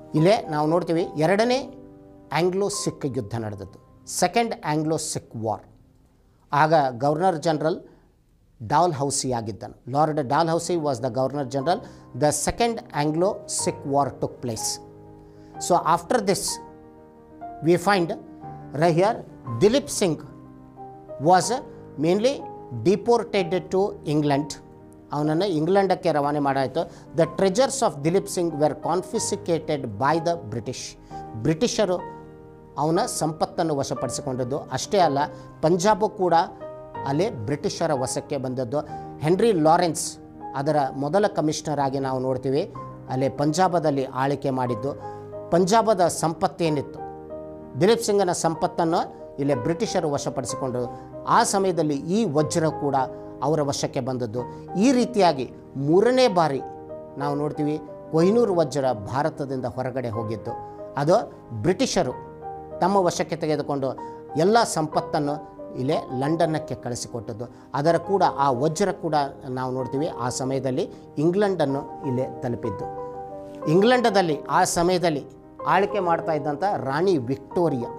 ಇಲ್ಲೇ ನಾವು ನೋಡ್ತೀವಿ ಎರಡನೇ ಆಂಗ್ಲೋ ಸಿಖ್ ಯುದ್ಧ ನಡೆದದ್ದು ಸೆಕೆಂಡ್ ಆಂಗ್ಲೋ ಸಿಖ್ ವಾರ್ ಆಗ ಗವರ್ನರ್ ಜನರಲ್ ಡಾಲ್ ಹೌಸಿ ಆಗಿದ್ದನು Lord Dalhousie was the governor general the second Anglo Sikh war took place so after this we find here Dilip Singh was mainly deported to England ಅವನನ್ನು ಇಂಗ್ಲೆಂಡಕ್ಕೆ ರವಾನೆ ಮಾಡಾಯಿತು the treasures of Dilip Singh were confiscated by the British ಬ್ರಿಟಿಷರು ಅವನ ಸಂಪತ್ತನ್ನು ವಶಪಡಿಸಿಕೊಂಡದ್ದು ಅಷ್ಟೇ ಅಲ್ಲ ಪಂಜಾಬು ಕೂಡ ಅಲ್ಲಿ ಬ್ರಿಟಿಷರ ವಶಕ್ಕೆ ಬಂದದ್ದು ಹೆನ್ರಿ ಲಾರೆನ್ಸ್ ಅದರ ಮೊದಲ ಕಮಿಷನರ್ ಆಗಿ ನಾವು ನೋಡ್ತೀವಿ ಅಲ್ಲಿ ಪಂಜಾಬದಲ್ಲಿ ಆಳ್ವಿಕೆ ಮಾಡಿದ್ದು ಪಂಜಾಬದ ಸಂಪತ್ತೇನಿತ್ತು ದಿಲೀಪ್ ಸಿಂಗನ ಸಂಪತ್ತನ್ನು ಇಲ್ಲಿ ಬ್ರಿಟಿಷರು ವಶಪಡಿಸಿಕೊಂಡರು ಆ ಸಮಯದಲ್ಲಿ ಈ ವಜ್ರ ಕೂಡ ಅವರ ವಶಕ್ಕೆ ಬಂದದ್ದು ಈ ರೀತಿಯಾಗಿ ಮೂರನೇ ಬಾರಿ ನಾವು ನೋಡ್ತೀವಿ ಕೊಹಿನೂರು ವಜ್ರ ಭಾರತದಿಂದ ಹೊರಗಡೆ ಹೋಗಿದ್ದು ಅದು ಬ್ರಿಟಿಷರು ತಮ್ಮ ವಶಕ್ಕೆ ತೆಗೆದುಕೊಂಡು ಎಲ್ಲ ಸಂಪತ್ತನ್ನು ಇಲ್ಲೇ ಲಂಡನ್ನಕ್ಕೆ ಕಳಿಸಿಕೊಟ್ಟದ್ದು ಅದರ ಕೂಡ ಆ ವಜ್ರ ಕೂಡ ನಾವು ನೋಡ್ತೀವಿ ಆ ಸಮಯದಲ್ಲಿ ಇಂಗ್ಲೆಂಡನ್ನು ಇಲ್ಲೇ ತಲುಪಿದ್ದು ಇಂಗ್ಲೆಂಡದಲ್ಲಿ ಆ ಸಮಯದಲ್ಲಿ ಆಳ್ವಿಕೆ ಮಾಡ್ತಾ ಇದ್ದಂಥ ರಾಣಿ Victoria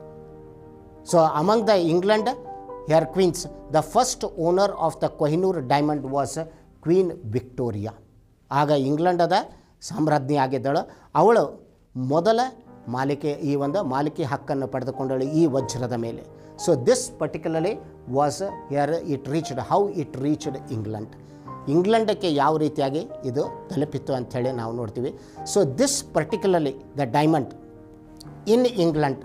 so among the England her queens the first owner of the Kohinoor diamond was Queen Victoria ಆಗ ಇಂಗ್ಲೆಂಡದ ಸಾಮ್ರಾಜ್ಞಿ ಆಗಿದ್ದಳು ಅವಳು ಮೊದಲ ಮಾಲಿಕೆ ಈ ಒಂದು ಮಾಲಿಕೆ ಹಕ್ಕನ್ನು ಪಡೆದುಕೊಂಡಳು ಈ ವಜ್ರದ ಮೇಲೆ ಸೊ ದಿಸ್ ಪರ್ಟಿಕ್ಯುಲರ್ಲಿ ವಾಸ್ ಯರ್ it reached how it reached England ಇಂಗ್ಲೆಂಡಕ್ಕೆ ಯಾವ ರೀತಿಯಾಗಿ ಇದು ತಲುಪಿತ್ತು ಅಂಥೇಳಿ ನಾವು ನೋಡ್ತೀವಿ so this particularly the diamond in England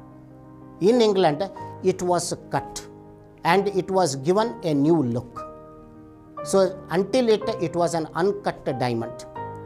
in England it was cut and it was given a new look so until it it was un uncut diamond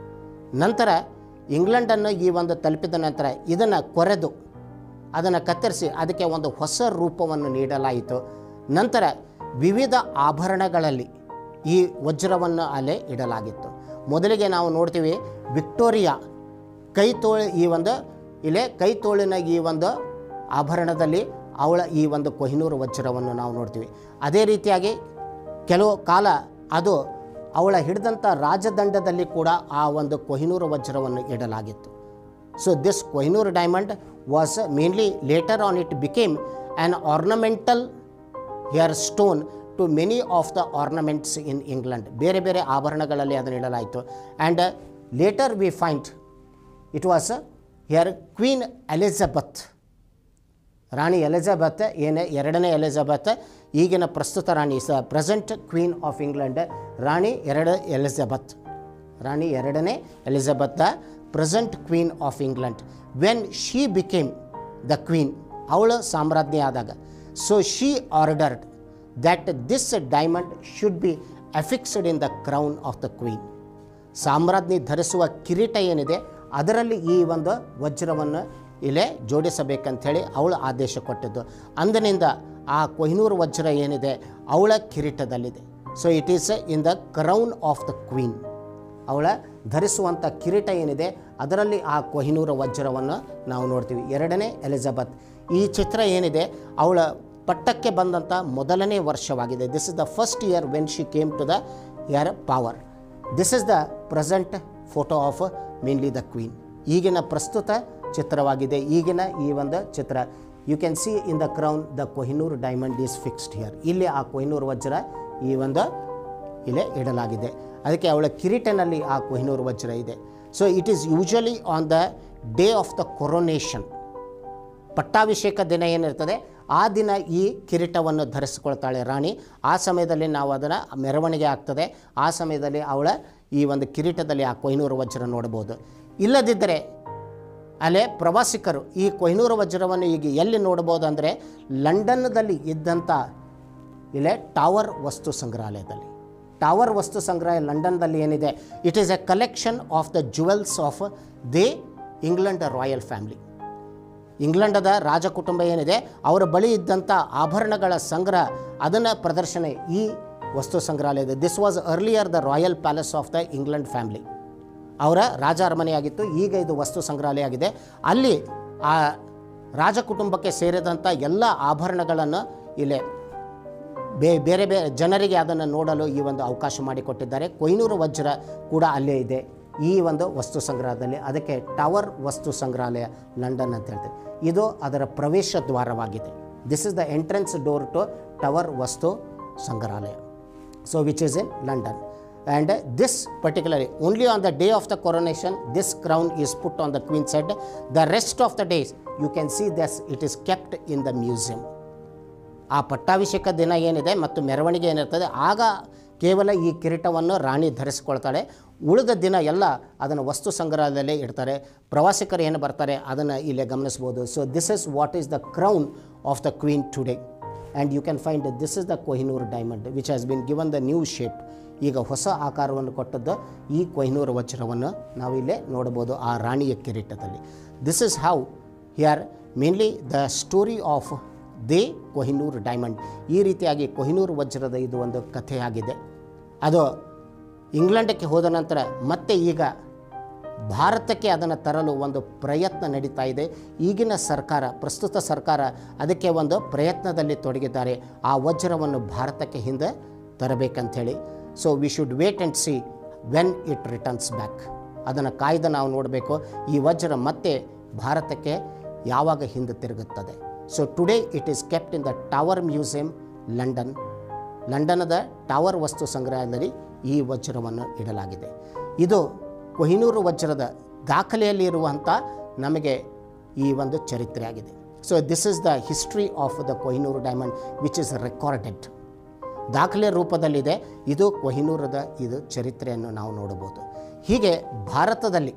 ನಂತರ ಇಂಗ್ಲೆಂಡನ್ನು ಈ ಒಂದು ತಲುಪಿದ ನಂತರ ಇದನ್ನು ಕೊರೆದು ಅದನ್ನು ಕತ್ತರಿಸಿ ಅದಕ್ಕೆ ಒಂದು ಹೊಸ ರೂಪವನ್ನು ನೀಡಲಾಯಿತು ನಂತರ ವಿವಿಧ ಆಭರಣಗಳಲ್ಲಿ ಈ ವಜ್ರವನ್ನು ಅಲ್ಲೇ ಇಡಲಾಗಿತ್ತು ಮೊದಲಿಗೆ ನಾವು ನೋಡ್ತೀವಿ ವಿಕ್ಟೋರಿಯಾ ಕೈ ತೋಳಿ ಈ ಒಂದು ಇಲ್ಲೇ ಕೈ ತೋಳಿನ ಈ ಒಂದು ಆಭರಣದಲ್ಲಿ ಅವಳ ಈ ಒಂದು ಕೊಹಿನೂರು ವಜ್ರವನ್ನು ನಾವು ನೋಡ್ತೀವಿ ಅದೇ ರೀತಿಯಾಗಿ ಕೆಲವು ಕಾಲ ಅದು ಅವಳ ಹಿಡಿದಂಥ ರಾಜದಂಡದಲ್ಲಿ ಕೂಡ ಆ ಒಂದು ಕೊಹಿನೂರು ವಜ್ರವನ್ನು ಇಡಲಾಗಿತ್ತು so this Kohinoor diamond was mainly later on it became an ornamental her stone to many of the ornaments in England ಬೇರೆ ಬೇರೆ ಆಭರಣಗಳಲ್ಲಿ ಅದನ್ನು ಇಡಲಾಯಿತು and later we find it was here Queen Elizabeth ರಾಣಿ ಎಲಿಜಬೆತ್ ಏನೇ ಎರಡನೇ ಎಲಿಜಬೆತ್ ಈಗಿನ ಪ್ರಸ್ತುತ ರಾಣಿ ಸ ಪ್ರೆಸೆಂಟ್ ಕ್ವೀನ್ ಆಫ್ ಇಂಗ್ಲೆಂಡ್ ರಾಣಿ ಎರಡು ಎಲಿಜಬೆತ್ ರಾಣಿ ಎರಡನೇ Elizabeth the present queen of England when she became the queen ಅವಳು ಸಾಮ್ರಾಜ್ಞಿ ಆದಾಗ so she ordered that this diamond should be affixed in the crown of the queen ಸಾಮ್ರಾಜ್ಞಿ ಧರಿಸುವ ಕಿರೀಟ ಏನಿದೆ ಅದರಲ್ಲಿ ಈ ಒಂದು ವಜ್ರವನ್ನು ಇಲ್ಲೇ ಜೋಡಿಸಬೇಕಂಥೇಳಿ ಅವಳು ಆದೇಶ ಕೊಟ್ಟಿದ್ದು ಅಂದಿನಿಂದ ಆ ಕೊಹಿನೂರು ವಜ್ರ ಏನಿದೆ ಅವಳ ಕಿರೀಟದಲ್ಲಿದೆ so it is in the crown of the queen ಅವಳ ಧರಿಸುವಂಥ ಕಿರೀಟ ಏನಿದೆ ಅದರಲ್ಲಿ ಆ ಕೊಹಿನೂರ ವಜ್ರವನ್ನು ನಾವು ನೋಡ್ತೀವಿ ಎರಡನೇ ಎಲಿಜಬೆತ್ ಈ ಚಿತ್ರ ಏನಿದೆ ಅವಳ ಪಟ್ಟಕ್ಕೆ ಬಂದಂಥ ಮೊದಲನೇ ವರ್ಷವಾಗಿದೆ this is the first year when she came to the ಯರ್ power this is the present photo of mainly the queen ಈಗಿನ ಪ್ರಸ್ತುತ ಚಿತ್ರವಾಗಿದೆ ಈಗಿನ ಈ ಒಂದು ಚಿತ್ರ you can see in the crown the Kohinoor diamond is fixed here ಇಲ್ಲಿ ಆ ಕೊಹಿನೂರ್ ವಜ್ರ ಈ ಒಂದು ಇಲ್ಲೇ ಇಡಲಾಗಿದೆ ಅದಕ್ಕೆ ಅವಳ ಕಿರೀಟನಲ್ಲಿ ಆ ಕೊಹಿನೂರ್ ವಜ್ರ ಇದೆ so it is usually on the day of the coronation ಪಟ್ಟಾಭಿಷೇಕ ದಿನ ಏನಿರ್ತದೆ ಆ ದಿನ ಈ ಕಿರೀಟವನ್ನು ಧರಿಸಿಕೊಳ್ತಾಳೆ ರಾಣಿ ಆ ಸಮಯದಲ್ಲಿ ನಾವು ಅದನ್ನು ಮೆರವಣಿಗೆ ಆಗ್ತದೆ ಆ ಸಮಯದಲ್ಲಿ ಅವಳ ಈ ಒಂದು ಕಿರೀಟದಲ್ಲಿ ಆ ಕೊಹಿನೂರು ವಜ್ರ ನೋಡ್ಬೋದು ಇಲ್ಲದಿದ್ದರೆ ಅಲ್ಲೇ ಪ್ರವಾಸಿಗರು ಈ ಕೊಹಿನೂರು ವಜ್ರವನ್ನು ಈಗ ಎಲ್ಲಿ ನೋಡ್ಬೋದು ಅಂದರೆ ಲಂಡನ್ನಲ್ಲಿ ಇದ್ದಂಥ ಇಲ್ಲೇ ಟಾವರ್ ವಸ್ತು ಸಂಗ್ರಹಾಲಯದಲ್ಲಿ ಟಾವರ್ ವಸ್ತು ಸಂಗ್ರಹಾಲಯ ಲಂಡನ್ದಲ್ಲಿ ಏನಿದೆ it is a collection of the jewels of the England royal family ಇಂಗ್ಲೆಂಡದ ರಾಜ ಕುಟುಂಬ ಏನಿದೆ ಅವರ ಬಳಿ ಇದ್ದಂಥ ಆಭರಣಗಳ ಸಂಗ್ರಹ ಅದನ್ನು ಪ್ರದರ್ಶನ ಈ ವಸ್ತು ಸಂಗ್ರಹಾಲಯದ this was earlier the royal palace of the England family ಅವರ ರಾಜ ಅರಮನೆಯಾಗಿತ್ತು ಈಗ ಇದು ವಸ್ತು ಸಂಗ್ರಹಾಲಯ ಆಗಿದೆ ಅಲ್ಲಿ ಆ ರಾಜ ಕುಟುಂಬಕ್ಕೆ ಸೇರಿದಂಥ ಎಲ್ಲ ಆಭರಣಗಳನ್ನು ಇಲ್ಲೇ ಬೇ ಬೇರೆ ಬೇರೆ ಜನರಿಗೆ ಅದನ್ನು ನೋಡಲು ಈ ಒಂದು ಅವಕಾಶ ಮಾಡಿಕೊಟ್ಟಿದ್ದಾರೆ ಕೊಯ್ನೂರು ವಜ್ರ ಕೂಡ ಅಲ್ಲೇ ಇದೆ ಈ ಒಂದು ವಸ್ತು ಸಂಗ್ರಹದಲ್ಲಿ ಅದಕ್ಕೆ ಟವರ್ ವಸ್ತು ಸಂಗ್ರಹಾಲಯ ಲಂಡನ್ ಅಂತ ಹೇಳ್ತೀವಿ ಇದು ಅದರ ಪ್ರವೇಶ ದ್ವಾರವಾಗಿದೆ this is the entrance door to tower ವಸ್ತು ಸಂಗ್ರಹಾಲಯ so which is in London. And uh, this particularly, only on the day of the coronation, this crown is put on the queen's head. The rest of the days, you can see this, it is kept in the museum. ಆ ಪಟ್ಟಾಭಿಷೇಕ ದಿನ ಏನಿದೆ ಮತ್ತು ಮೆರವಣಿಗೆ ಏನಿರ್ತದೆ ಆಗ ಕೇವಲ ಈ ಕಿರೀಟವನ್ನು ರಾಣಿ ಧರಿಸ್ಕೊಳ್ತಾಳೆ ಉಳಿದ ದಿನ ಎಲ್ಲ ಅದನ್ನು ವಸ್ತು ಸಂಗ್ರಹದಲ್ಲೇ ಇಡ್ತಾರೆ ಪ್ರವಾಸಿಗರು ಏನು ಬರ್ತಾರೆ ಅದನ್ನು ಇಲ್ಲೇ ಗಮನಿಸ್ಬೋದು so this is what is the crown of the queen today and you can find this is the Kohinoor diamond which has been given the new shape ಈಗ ಹೊಸ ಆಕಾರವನ್ನು ಕೊಟ್ಟದ್ದು ಈ ಕೊಹಿನೂರ್ ವಜ್ರವನ್ನು ನಾವಿಲ್ಲೇ ನೋಡ್ಬೋದು ಆ ರಾಣಿಯ ಕಿರೀಟದಲ್ಲಿ this is how here mainly the story of the Kohinoor diamond ಈ ರೀತಿಯಾಗಿ ಕೊಹಿನೂರ್ ವಜ್ರದ ಇದು ಒಂದು ಕಥೆಯಾಗಿದೆ ಅದು ಇಂಗ್ಲೆಂಡಕ್ಕೆ ಹೋದ ನಂತರ ಮತ್ತೆ ಈಗ ಭಾರತಕ್ಕೆ ಅದನ್ನು ತರಲು ಒಂದು ಪ್ರಯತ್ನ ನಡೀತಾ ಇದೆ ಈಗಿನ ಸರ್ಕಾರ ಪ್ರಸ್ತುತ ಸರ್ಕಾರ ಅದಕ್ಕೆ ಒಂದು ಪ್ರಯತ್ನದಲ್ಲಿ ತೊಡಗಿದ್ದಾರೆ ಆ ವಜ್ರವನ್ನು ಭಾರತಕ್ಕೆ ಹಿಂದೆ ತರಬೇಕಂಥೇಳಿ so we should wait and see when it returns back ಅದನ್ನು ಕಾಯ್ದು ನಾವು ನೋಡಬೇಕು ಈ ವಜ್ರ ಮತ್ತೆ ಭಾರತಕ್ಕೆ ಯಾವಾಗ ಹಿಂದೆ ತಿರುಗುತ್ತದೆ so today it is kept in the tower museum London ಲಂಡನದ ಟವರ್ ವಸ್ತು ಸಂಗ್ರಹದಲ್ಲಿ ಈ ವಜ್ರವನ್ನು ಇಡಲಾಗಿದೆ ಇದು ಕೊಹಿನೂರು ವಜ್ರದ ದಾಖಲೆಯಲ್ಲಿ ಇರುವಂಥ ನಮಗೆ ಈ ಒಂದು ಚರಿತ್ರೆ ಆಗಿದೆ so this is the history of the Kohinoor diamond which is recorded ದಾಖಲೆ ರೂಪದಲ್ಲಿದೆ ಇದು ಕೊಹಿನೂರದ ಇದು ಚರಿತ್ರೆಯನ್ನು ನಾವು ನೋಡಬಹುದು ಹೀಗೆ ಭಾರತದಲ್ಲಿ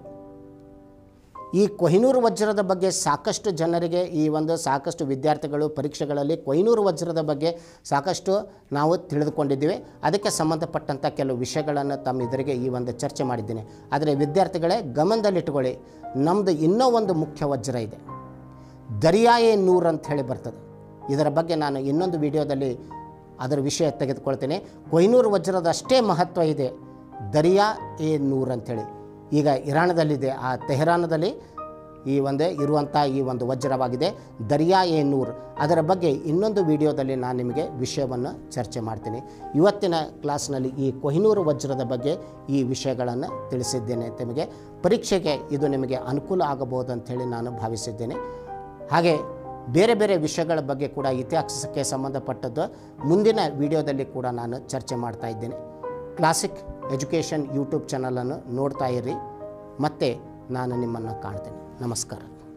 ಈ ಕೊಹಿನೂರು ವಜ್ರದ ಬಗ್ಗೆ ಸಾಕಷ್ಟು ಜನರಿಗೆ ಈ ಒಂದು ಸಾಕಷ್ಟು ವಿದ್ಯಾರ್ಥಿಗಳು ಪರೀಕ್ಷೆಗಳಲ್ಲಿ ಕೊಹಿನೂರು ವಜ್ರದ ಬಗ್ಗೆ ಸಾಕಷ್ಟು ನಾವು ತಿಳಿದುಕೊಂಡಿದ್ದೀವಿ ಅದಕ್ಕೆ ಸಂಬಂಧಪಟ್ಟಂಥ ಕೆಲವು ವಿಷಯಗಳನ್ನು ತಮ್ಮ ಎದುರಿಗೆ ಈ ಒಂದು ಚರ್ಚೆ ಮಾಡಿದ್ದೀನಿ ಆದರೆ ವಿದ್ಯಾರ್ಥಿಗಳೇ ಗಮನದಲ್ಲಿಟ್ಟುಕೊಳ್ಳಿ ನಮ್ಮದು ಇನ್ನೂ ಒಂದು ಮುಖ್ಯ ವಜ್ರ ಇದೆ ದರಿಯಾಯೇ ನೂರ್ ಅಂತ ಹೇಳಿ ಬರ್ತದೆ ಇದರ ಬಗ್ಗೆ ನಾನು ಇನ್ನೊಂದು ವಿಡಿಯೋದಲ್ಲಿ ಅದರ ವಿಷಯ ತೆಗೆದುಕೊಳ್ತೇನೆ ಕೊಹಿನೂರು ವಜ್ರದ ಅಷ್ಟೇ ಮಹತ್ವ ಇದೆ ದರಿಯಾ ಎ ನೂರ್ ಅಂಥೇಳಿ ಈಗ ಇರಾನದಲ್ಲಿದೆ ಆ ತೆಹರಾನದಲ್ಲಿ ಈ ಒಂದೇ ಇರುವಂಥ ಈ ಒಂದು ವಜ್ರವಾಗಿದೆ ದರಿಯಾ ಎ ನೂರ್ ಅದರ ಬಗ್ಗೆ ಇನ್ನೊಂದು ವಿಡಿಯೋದಲ್ಲಿ ನಾನು ನಿಮಗೆ ವಿಷಯವನ್ನು ಚರ್ಚೆ ಮಾಡ್ತೀನಿ ಇವತ್ತಿನ ಕ್ಲಾಸ್ನಲ್ಲಿ ಈ ಕೊಹಿನೂರು ವಜ್ರದ ಬಗ್ಗೆ ಈ ವಿಷಯಗಳನ್ನು ತಿಳಿಸಿದ್ದೇನೆ ನಿಮಗೆ ಪರೀಕ್ಷೆಗೆ ಇದು ನಿಮಗೆ ಅನುಕೂಲ ಆಗಬಹುದು ಅಂಥೇಳಿ ನಾನು ಭಾವಿಸಿದ್ದೇನೆ ಹಾಗೆ ಬೇರೆ ಬೇರೆ ವಿಷಯಗಳ ಬಗ್ಗೆ ಕೂಡ ಇತಿಹಾಸಕ್ಕೆ ಸಂಬಂಧಪಟ್ಟದ್ದು ಮುಂದಿನ ವಿಡಿಯೋದಲ್ಲಿ ಕೂಡ ನಾನು ಚರ್ಚೆ ಮಾಡ್ತಾ ಇದ್ದೇನೆ ಕ್ಲಾಸಿಕ್ ಎಜುಕೇಷನ್ ಯೂಟ್ಯೂಬ್ ಚಾನಲನ್ನು ನೋಡ್ತಾ ಇರಿ ಮತ್ತೆ ನಾನು ನಿಮ್ಮನ್ನು ಕಾಣ್ತೇನೆ ನಮಸ್ಕಾರ